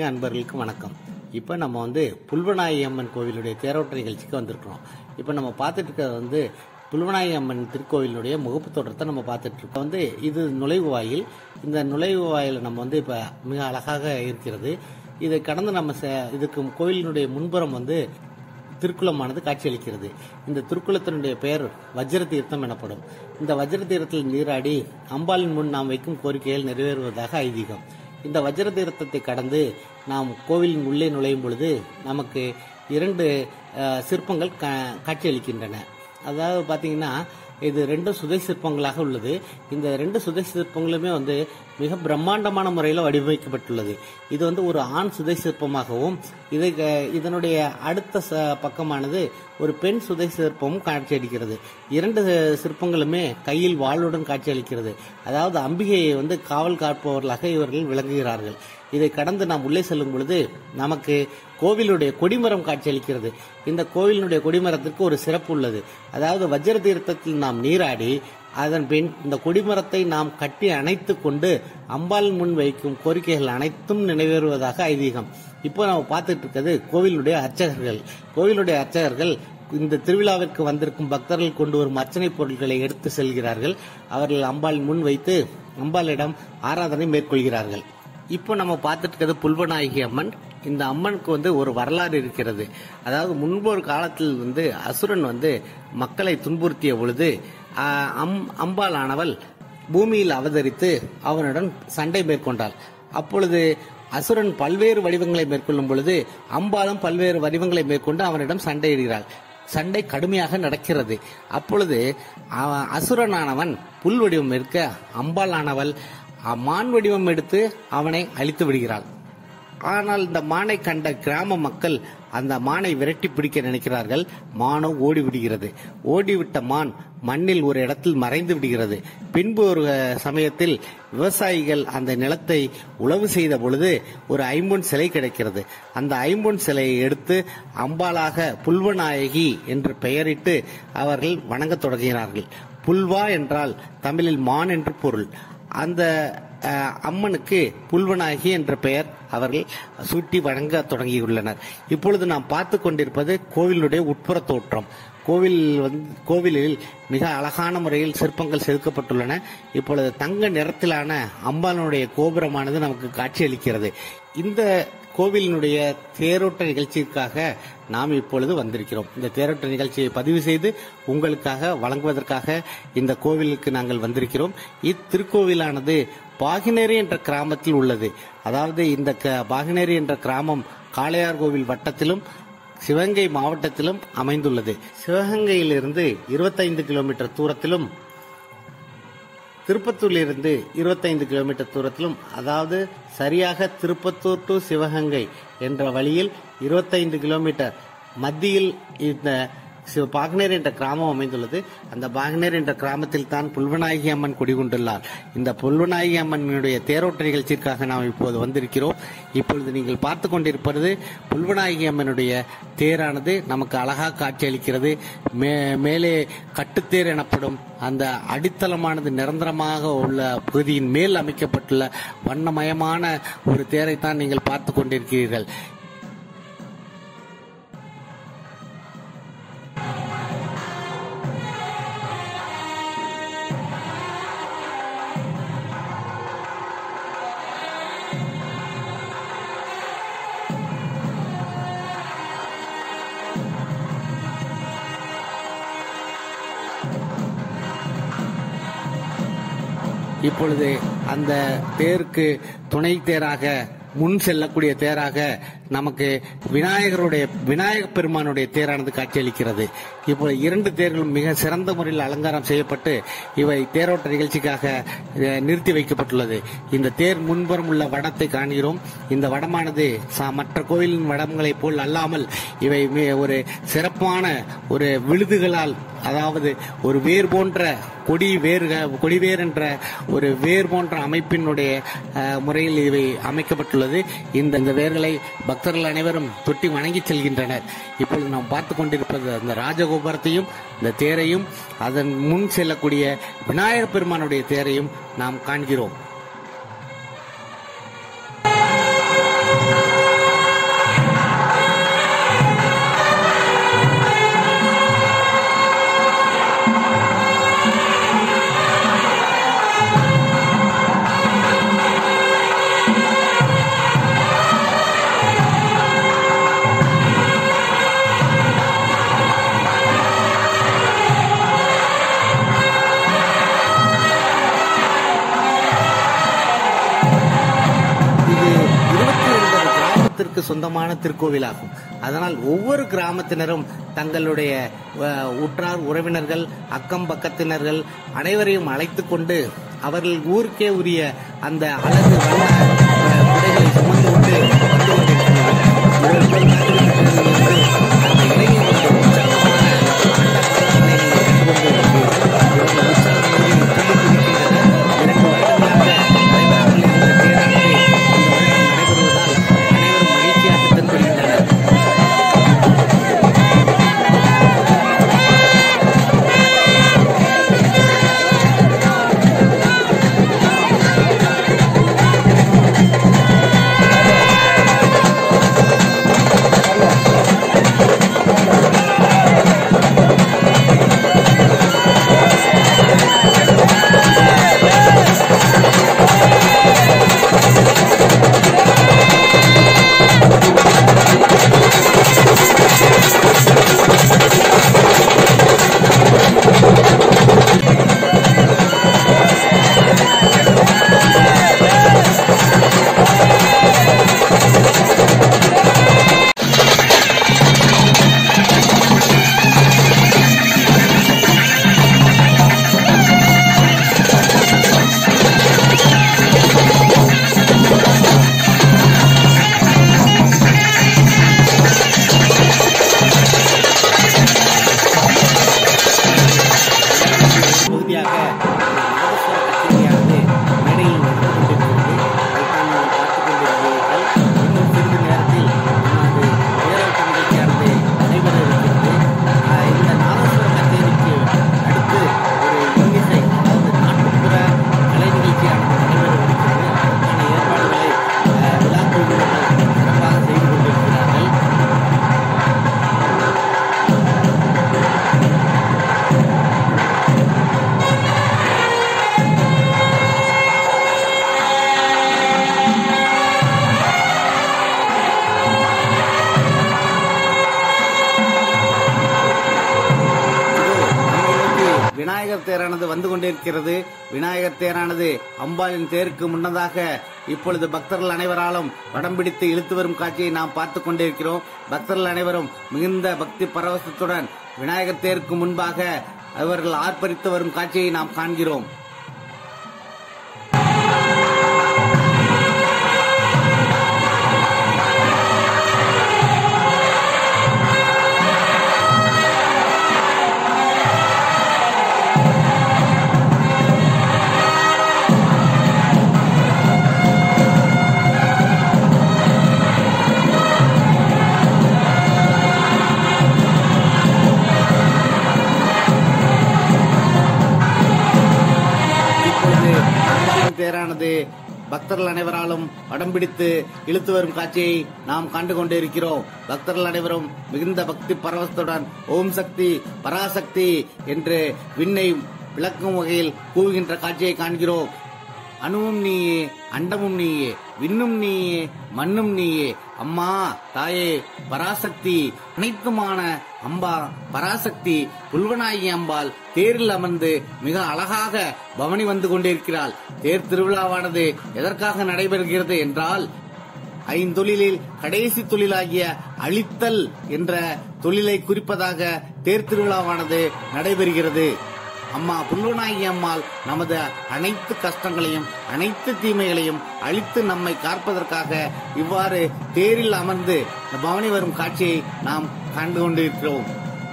ஆன்மீக அன்பர்களுக்கு வணக்கம் இப்போ நம்ம வந்து புல்வநாயகி அம்மன் கோவிலுடைய தேரோட்ட நிகழ்ச்சிக்கு வந்திருக்கிறோம் இப்போ நம்ம பார்த்துட்டு இருக்கிறது வந்து புல்வநாயகி அம்மன் திருக்கோவிலுடைய முகப்பு தோற்றத்தை நம்ம பார்த்துட்டு இருக்கோம் வந்து இது நுழைவு வாயில் இந்த நுழைவு வாயில் நம்ம வந்து இப்போ மிக அழகாக இருக்கிறது இதை கடந்து நம்ம செ- இதுக்கு கோவிலினுடைய முன்புறம் வந்து திருக்குளமானது காட்சியளிக்கிறது இந்த திருக்குளத்தினுடைய பெயர் வஜ்ர தீர்த்தம் எனப்படும் இந்த வஜ்ர தீர்த்தத்தில் நீராடி அம்பாளின் முன் நாம் வைக்கும் கோரிக்கைகள் நிறைவேறுவதாக ஐதீகம் இந்த வஜ்ர தீர்த்தத்தை கடந்து நாம் கோவிலின் உள்ளே நுழையும் பொழுது நமக்கு இரண்டு அஹ், சிற்பங்கள் கா- காட்சியளிக்கின்றன அதாவது பார்த்தீங்கன்னா இது ரெண்டு சுதை சிற்பங்களாக உள்ளது இந்த ரெண்டு சுதை சிற்பங்களுமே வந்து மிக பிரம்மாண்டமான முறையில் வடிவமைக்கப்பட்டுள்ளது இது வந்து ஒரு ஆண் சுதை சிற்பமாகவும் இதை க- இதனுடைய அடுத்த ச- பக்கமானது ஒரு பெண் சுதை சிற்பமும் காட்சியளிக்கிறது இரண்டு சிற்பங்களுமே கையில் வாளுடன் காட்சியளிக்கிறது அதாவது அம்பிகையை வந்து காவல் காப்பவர்களாக இவர்கள் விளங்குகிறார்கள் இதை கடந்து நாம் உள்ளே செல்லும் பொழுது நமக்கு கோவிலுடைய கொடிமரம் காட்சியளிக்கிறது இந்த கோவிலினுடைய கொடிமரத்திற்கு ஒரு சிறப்பு உள்ளது அதாவது வஜ்ர தீர்த்தத்தில் நாம் நீராடி அதன் பின் இந்த கொடிமரத்தை நாம் கட்டி அணைத்துக் கொண்டு அம்பாள் முன் வைக்கும் கோரிக்கைகள் அனைத்தும் நிறைவேறுவதாக ஐதீகம் இப்போ நம்ம பார்த்துட்டு இருக்கிறது கோவிலுடைய அர்ச்சகர்கள் கோவிலுடைய அர்ச்சகர்கள் இந்த திருவிழாவிற்கு வந்திருக்கும் பக்தர்கள் கொண்டு வரும் அர்ச்சனை பொருட்களை எடுத்து செல்கிறார்கள் அவர்கள் அம்பாள் முன் வைத்து அம்பாளிடம் ஆராதனை மேற்கொள்கிறார்கள் இப்போ நம்ம பார்த்துட்டு இருக்கிறது புல்வநாயகி அம்மன் இந்த அம்மனுக்கு வந்து ஒரு வரலாறு இருக்கிறது அதாவது முன்பொரு காலத்தில் வந்து அசுரன் வந்து மக்களை துன்புறுத்திய பொழுது ஆஹ், அம் அம்பாளானவள் பூமியில் அவதரித்து அவனுடன் சண்டை மேற்கொண்டாள் அப்பொழுது அசுரன் பல்வேறு வடிவங்களை மேற்கொள்ளும் பொழுது அம்பாளும் பல்வேறு வடிவங்களை மேற்கொண்டு அவனிடம் சண்டையிடுகிறாள் சண்டை கடுமையாக நடக்கிறது அப்பொழுது அவன் அசுரனானவன் புல் வடிவம் இருக்க அம்பாளானவள் அ- மான் வடிவம் எடுத்து அவனை அழித்து விடுகிறாள் ஆனால் இந்த மானை கண்ட கிராம மக்கள் அந்த மானை விரட்டி பிடிக்க நினைக்கிறார்கள் மானோ ஓடி விடுகிறது ஓடிவிட்ட மான் மண்ணில் ஒரு இடத்தில் மறைந்து விடுகிறது பின்பு ஒரு அஹ், சமயத்தில் விவசாயிகள் அந்த நிலத்தை உழவு செய்த பொழுது ஒரு ஐம்பொன் சிலை கிடைக்கிறது அந்த ஐம்பொன் சிலையை எடுத்து அம்பாளாக புல்வநாயகி என்று பெயரிட்டு அவர்கள் வணங்கத் தொடங்கினார்கள் புல்வா என்றால் தமிழில் மான் என்று பொருள் அந்த அஹ், அம்மனுக்கு புல்வநாயகி என்ற பெயர் அவர்கள் சூட்டி வழங்க தொடங்கியுள்ளனர் இப்பொழுது நாம் பார்த்து கொண்டிருப்பது கோவிலுடைய உட்புற தோற்றம் கோவில் வந்து கோவிலில் மிக அழகான முறையில் சிற்பங்கள் செதுக்கப்பட்டுள்ளன இப்பொழுது தங்க நிறத்திலான அம்பாளுடைய கோபுரமானது நமக்கு காட்சியளிக்கிறது இந்த கோவிலினுடைய தேரோட்ட நிகழ்ச்சிக்காக நாம் இப்பொழுது வந்திருக்கிறோம் இந்த தேரோட்ட நிகழ்ச்சியை பதிவு செய்து உங்களுக்காக வழங்குவதற்காக இந்த கோவிலுக்கு நாங்கள் வந்திருக்கிறோம் இத்திருக்கோவிலானது பாகினேரி என்ற கிராமத்தில் உள்ளது அதாவது இந்த க- பாகினேரி என்ற கிராமம் காளையார் கோவில் வட்டத்திலும் சிவகங்கை மாவட்டத்திலும் அமைந்துள்ளது சிவகங்கையிலிருந்து 25 கிலோமீட்டர் தூரத்திலும் திருப்பத்தூரிலிருந்து 25 கிலோமீட்டர் தூரத்திலும் அதாவது சரியாக திருப்பத்தூர் டு சிவகங்கை என்ற வழியில் 25 கிலோமீட்டர் மத்தியில் இந்த சிவ- பாகனேர் என்ற கிராமம் அமைந்துள்ளது அந்த பாகனேர் என்ற கிராமத்தில் தான் புல்வநாயகி அம்மன் குடிகொண்டுள்ளார் இந்த புல்வநாயகி அம்மனுடைய தேரோட்ட நிகழ்ச்சிக்காக நாம் இப்போது வந்திருக்கிறோம் இப்பொழுது நீங்கள் பார்த்து கொண்டிருப்பது புல்வநாயகி அம்மனுடைய தேரானது நமக்கு அழகாக காட்சியளிக்கிறது மே மேலே கட்டுத்தேர் எனப்படும் அந்த அடித்தளமானது நிரந்தரமாக உள்ள பகுதியின் மேல் அமைக்கப்பட்டுள்ள வண்ணமயமான ஒரு தேரைத்தான் நீங்கள் பார்த்து கொண்டிருக்கிறீர்கள் இப்பொழுது அந்த தேருக்கு துணை தேராக முன் செல்லக்கூடிய தேராக நமக்கு விநாயகருடைய விநாயக பெருமானுடைய தேரானது காட்சியளிக்கிறது இப்போ இரண்டு தேர்களும் மிக சிறந்த முறையில் அலங்காரம் செய்யப்பட்டு இவை தேரோட்ட நிகழ்ச்சிக்காக அஹ், நிறுத்தி வைக்கப்பட்டுள்ளது இந்த தேர் முன்புறம் உள்ள வடத்தை காண்கிறோம் இந்த வடமானது ச- மற்ற கோயிலின் வடங்களைப் போல் அல்லாமல் இவை மி- ஒரு சிறப்பான ஒரு விழுதுகளால் அதாவது ஒரு வேர் போன்ற கொடி வேர் கொடிவேர் என்ற ஒரு வேர் போன்ற அமைப்பினுடைய அஹ், முறையில் இவை அமைக்கப்பட்டுள்ளது இந்த இந்த வேர்களை பக்தர்கள் அனைவரும் தொட்டி வணங்கி செல்கின்றனர் இப்பொழுது நாம் பார்த்து கொண்டிருப்பது அந்த ராஜகோபுரத்தையும் இந்த தேரையும் அதன் முன் செல்லக்கூடிய விநாயகர் பெருமானுடைய தேரையும் நாம் காண்கிறோம் அம்மனுக்கு சொந்தமான திருக்கோவிலாகும் அதனால் ஒவ்வொரு கிராமத்தினரும் தங்களுடைய அஹ், உற்றார் உறவினர்கள் அக்கம் பக்கத்தினர்கள் அனைவரையும் அழைத்து கொண்டு அவர்கள் ஊருக்கே உரிய அந்த அழகு வண்ண அஹ், குடைகளை சுமந்து கொண்டு வந்து கொண்டிருக்கிறார்கள் இவர்கள் காத்திருக்கிறது வந்து அந்த இளைஞர்களுடைய உற்சாகமான ஆண்டவர்களை நீங்கள் கண்டுகொண்டு இருக்கிறீர்கள். இவர்கள் உற்சாகம் ஊரில் துள்ளி குதிக்கின்றனர். இரண்டு வருடங்களாக நடைபெறாமல் இருந்த தேரானது இந்த வருடம் நடைபெறுவதால் அனைவரும் மகிழ்ச்சியாக தென்படுகின்றனர் பகுதியாக மகேஸ்வர கச்சேரியானது மேடையில் நடந்து கொண்டிருக்கிறது அதைத்தான் நீங்கள் பார்த்துக் கொண்டிருக்கிறீர்கள் இன்னும் சிறிது நேரத்தில் நமது விளையாட்டு நிகழ்ச்சியானது நடைபெற இருக்கிறது ஆஹ் இந்த நாதஸ்வர கச்சேரிக்கு அடுத்து ஒரு இன்னிசை அதாவது நாட்டுப்புற கலை நிகழ்ச்சியானது நடைபெற இருக்கிறது அதற்கான ஏற்பாடுகளை ஆஹ் விழா குழுவினர்கள் சிறப்பாக செய்து கொண்டிருக்கிறார்கள் இதோ நம்மை நோக்கி விநாயகர் தேரானது வந்து கொண்டிருக்கிறது விநாயகர் தேரானது அம்பாளின் தேருக்கு முன்னதாக இப்பொழுது பக்தர்கள் அனைவராலும் வடம் பிடித்து இழுத்து வரும் காட்சியை நாம் பார்த்து கொண்டிருக்கிறோம் பக்தர்கள் அனைவரும் மிகுந்த பக்தி பரவசத்துடன் விநாயகர் தேருக்கு முன்பாக அவர்கள் ஆர்ப்பரித்து வரும் காட்சியை நாம் காண்கிறோம் இப்பொழுது அம்பாளின் தேரானது பக்தர்கள் அனைவராலும் வடம் பிடித்து இழுத்து வரும் காட்சியை நாம் கண்டு கொண்டிருக்கிறோம் பக்தர்கள் அனைவரும் மிகுந்த பக்தி பரவசத்துடன் ஓம் சக்தி பராசக்தி என்று விண்ணை விளக்கும் வகையில் கூவுகின்ற காட்சியை காண்கிறோம் அணுவும் நீயே அண்டமும் நீயே விண்ணும் நீயே மண்ணும் நீயே அம்மா தாயே பராசக்தி அனைத்துமான அம்பா பராசக்தி புல்வனாயி அம்பாள் தேரில் அமர்ந்து மிக அழகாக பவனி வந்து கொண்டிருக்கிறாள் தேர் திருவிழாவானது எதற்காக நடைபெறுகிறது என்றால் ஐந்தொழிலில் கடைசி தொழிலாகிய அழித்தல் என்ற தொழிலை குறிப்பதாக தேர் திருவிழாவானது நடைபெறுகிறது அம்மா புல்லுநாயகி அம்மாள் நமது அனைத்து கஷ்டங்களையும் அனைத்து தீமைகளையும் அழித்து நம்மை காப்பதற்காக இவ்வாறு தேரில் அமர்ந்து பவனி வரும் காட்சியை நாம் கண்டு கொண்டிருக்கிறோம்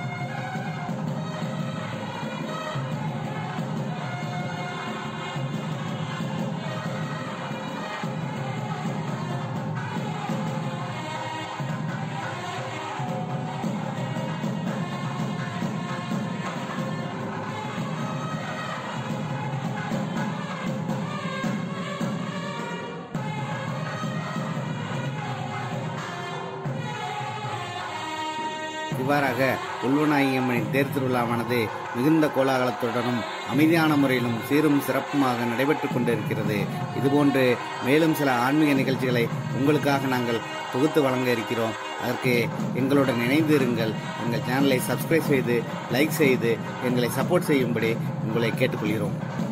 இவ்வாறாக உள்வநாயகம்மனின் தேர் திருவிழாவானது மிகுந்த கோலாகலத்துடனும் அமைதியான முறையிலும் சீரும் சிறப்புமாக நடைபெற்றுக் கொண்டிருக்கிறது இதுபோன்று மேலும் சில ஆன்மீக நிகழ்ச்சிகளை உங்களுக்காக நாங்கள் தொகுத்து வழங்க இருக்கிறோம் அதற்கு எங்களுடன் இணைந்து இருங்கள் எங்கள் சேனலை சப்ஸ்கிரைப் செய்து லைக் செய்து எங்களை சப்போர்ட் செய்யும்படி உங்களை கேட்டுக்கொள்கிறோம்